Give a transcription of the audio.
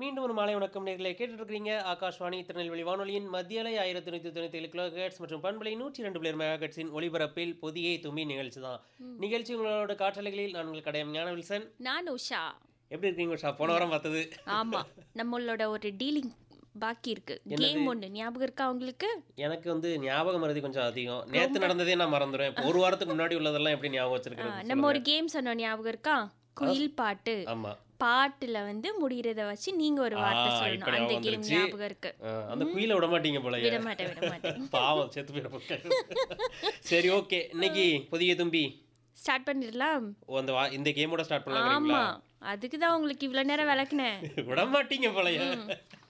மீண்டும் ஒரு மாலை வணக்கம் நேர்களை கேட்டுட்டு இருக்கிறீங்க ஆகாஷ்வாணி திருநெல்வேலி வானொலியின் மத்திய அலை ஆயிரத்தி நூற்றி தொண்ணூற்றி ஏழு கிலோ மற்றும் பண்பலை நூற்றி ரெண்டு பிளேர் மெகாஹெட்ஸின் ஒளிபரப்பில் புதிய தும்மி நிகழ்ச்சி தான் நிகழ்ச்சி உங்களோட காற்றலைகளில் நான் உங்கள் கடையம் ஞான வில்சன் நான் உஷா எப்படி இருக்கீங்க உஷா போன வாரம் பார்த்தது ஆமா நம்மளோட ஒரு டீலிங் பாக்கி இருக்கு கேம் ஒண்ணு ஞாபகம் இருக்கா உங்களுக்கு எனக்கு வந்து ஞாபகம் மறதி கொஞ்சம் அதிகம் நேத்து நடந்ததே நான் மறந்துடுவேன் இப்போ ஒரு வாரத்துக்கு முன்னாடி உள்ளதெல்லாம் எப்படி ஞாபகம் ஆ, வச்சிருக்கிறது நம்ம ஒரு கேம் சொன்னோம் ஞாபகம் இருக்கா குயில் பாட்டு ஆமா பாட்டுல வந்து முடியறத வச்சு நீங்க ஒரு வார்த்தை ஆ, சொல்லணும் இப்ப அந்த ஞாபகம் கேம் வந்துருச்சு. ஞாபகம் இருக்கு ஆ, அந்த குயில விட மாட்டீங்க போல விட மாட்டேன் விட மாட்டேன் பாவம் செத்து போயிட சரி ஓகே இன்னைக்கு புதிய தும்பி ஸ்டார்ட் பண்ணிடலாம் ஓ, அந்த வா- இந்த கேமோட ஸ்டார்ட் ஆமா பண்ணலாங்களா அதுக்கு தான் உங்களுக்கு இவ்வளவு நேரம் விளக்குனேன் விட மாட்டீங்க போலயே